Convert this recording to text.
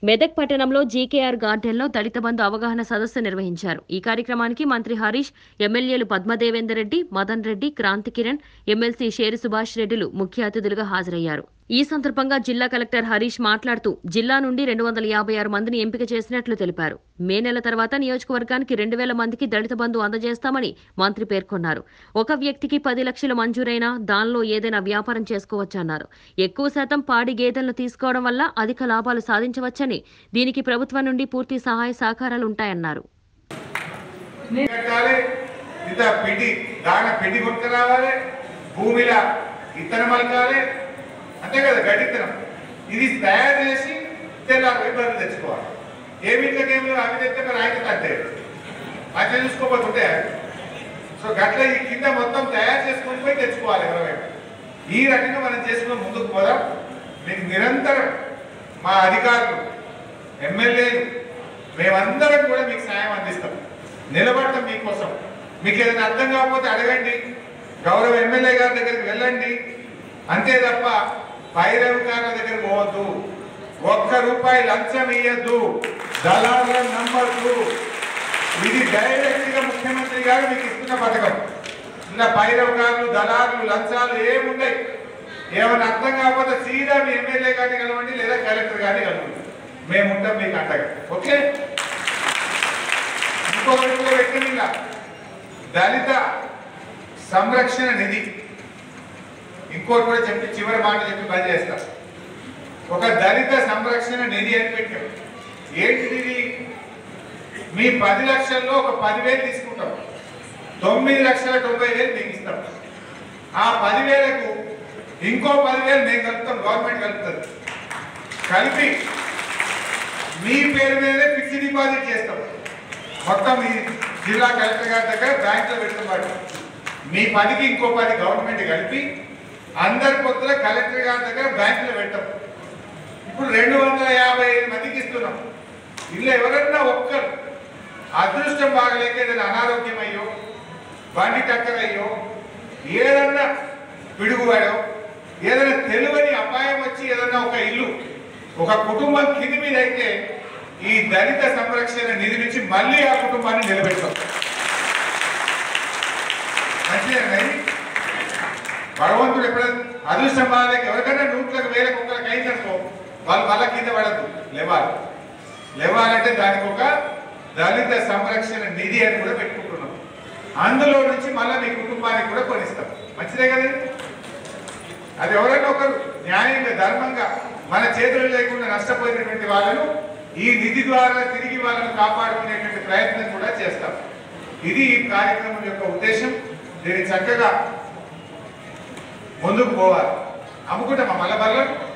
మెదక్ పట్టణంలో జీకేఆర్ గార్డెన్లో దళిత బంధు అవగాహన సదస్సు నిర్వహించారు ఈ కార్యక్రమానికి మంత్రి హరీష్ ఎమ్మెల్యేలు పద్మదేవేందర్ రెడ్డి మదన్ రెడ్డి క్రాంతి కిరణ్ ఎమ్మెల్సీ షేరు సుభాష్ రెడ్డిలు ముఖ్య అతిథులుగా హాజరయ్యారు ఈ సందర్భంగా జిల్లా కలెక్టర్ హరీష్ మాట్లాడుతూ జిల్లా నుండి రెండు వందల యాభై ఆరు మందిని ఎంపిక చేసినట్లు తెలిపారు మే నెల తర్వాత నియోజకవర్గానికి రెండు వేల మందికి దళిత బంధు అందజేస్తామని మంత్రి పేర్కొన్నారు ఒక వ్యక్తికి పది లక్షలు మంజూరైనా దానిలో ఏదైనా వ్యాపారం చేసుకోవచ్చన్నారు ఎక్కువ శాతం పాడి గేదెలను తీసుకోవడం వల్ల అధిక లాభాలు సాధించవచ్చని దీనికి ప్రభుత్వం నుండి పూర్తి సహాయ సహకారాలు ఉంటాయన్నారు కట్టాలి ఇంత పిండి దాన పిండి కొట్టుకు రావాలి భూమిలో ఇత్తనం మలకాలి అంతే కదా గడ్డిత్తనం ఇది తయారు చేసి తెల్లారి బరువు తెచ్చుకోవాలి ఏమి ఇంట్లోకేమి అవి తెస్తే రాయితీ తట్టే మంచిగా చూసుకోకపోతే సో గట్ల ఈ కింద మొత్తం తయారు చేసుకొని పోయి తెచ్చుకోవాలి ఎవరైనా ఈ రకంగా మనం చేసుకుని ముందుకు పోదాం మీకు నిరంతరం మా అధికారులు ఎమ్మెల్యేలు మేమందరం కూడా మీకు సాయం అందిస్తాం నిలబడతాం మీకోసం మీకు ఏదైనా అర్థం కాకపోతే అడగండి గౌరవ ఎమ్మెల్యే గారి దగ్గరికి వెళ్ళండి అంతే తప్ప పైరవికారుల దగ్గర పోవద్దు ఒక్క రూపాయి లంచం ఇయ్యద్దు దళారులను నమ్మద్దు ఇది డైరెక్ట్ గా ముఖ్యమంత్రి గారు మీకు ఇస్తున్న పథకం ఇలా పైరవకారులు దళారులు లంచాలు ఏమున్నాయి ఏమైనా అర్థం కాకపోతే సీదా మీ ఎమ్మెల్యే గారిని కలవండి లేదా కలెక్టర్ గారిని కలవండి మేము ఉంటాం మీకు అంటగా ఓకే ఇంకొకటి కూడా పెట్టండి ఇలా దళిత సంరక్షణ నిధి ఇంకోటి కూడా చెప్పి చివరి మాట చెప్పి బంద్ చేస్తా ఒక దళిత సంరక్షణ నిధి అని పెట్టాం ఏంటిది ఇది? మీ పది లక్షల్లో ఒక పదివేలు తీసుకుంటాం తొమ్మిది లక్షల తొంభై వేలు మీకు ఇస్తాం ఆ పదివేలకు ఇంకో పదివేలు మేము కలుపుతాం గవర్నమెంట్ కలుపుతుంది కలిపి మీ పేరు మీదే ఫిక్స్డ్ డిపాజిట్ చేస్తాం మొత్తం ఈ జిల్లా కలెక్టర్ గారి దగ్గర బ్యాంకులో పెట్టుకోబడి మీ పదికి ఇంకో పది గవర్నమెంట్ కలిపి అందరి పొత్తుల కలెక్టర్ గారి దగ్గర బ్యాంకులో పెట్టాం ఇప్పుడు రెండు వందల యాభై ఐదు మందికి ఇస్తున్నాం ఇల్లు ఎవరన్నా ఒక్కరు అదృష్టం బాగలేక ఏదైనా అనారోగ్యం అయ్యో బండి టక్కర్ అయ్యో ఏదన్నా పిడుగువాడో ఏదైనా తెలివని అపాయం వచ్చి ఏదన్నా ఒక ఇల్లు ఒక కుటుంబం కింది మీద అయితే ఈ దళిత సంరక్షణ నిధి నుంచి మళ్ళీ ఆ కుటుంబాన్ని నిలబెడతాం మంచిదేనా ఇది? భగవంతుడు ఎప్పుడైనా అదృష్టం బాగాలేక ఎవరికైనా నూట్లకు వేల కుక్కలకు అయిందనుకో వాళ్ళు మళ్ళా కింద పడద్దు లేవాలి లేవాలంటే దానికి ఒక దళిత సంరక్షణ నిధి అని కూడా పెట్టుకుంటున్నాం అందులో నుంచి మళ్ళీ మీ కుటుంబానికి కూడా కొనిస్తాం మంచిదే కదా ఇది? అది ఎవరైనా ఒకరు న్యాయంగా ధర్మంగా మన చేతులు లేకుండా నష్టపోయినటువంటి వాళ్ళను ఈ నిధి ద్వారా తిరిగి వాళ్ళను కాపాడుకునేటువంటి ప్రయత్నం కూడా చేస్తాం ఇది ఈ కార్యక్రమం యొక్క ఉద్దేశం దీన్ని చక్కగా ముందుకు పోవాలి అమ్ముకుంటామా మళ్ళా బర్రెలు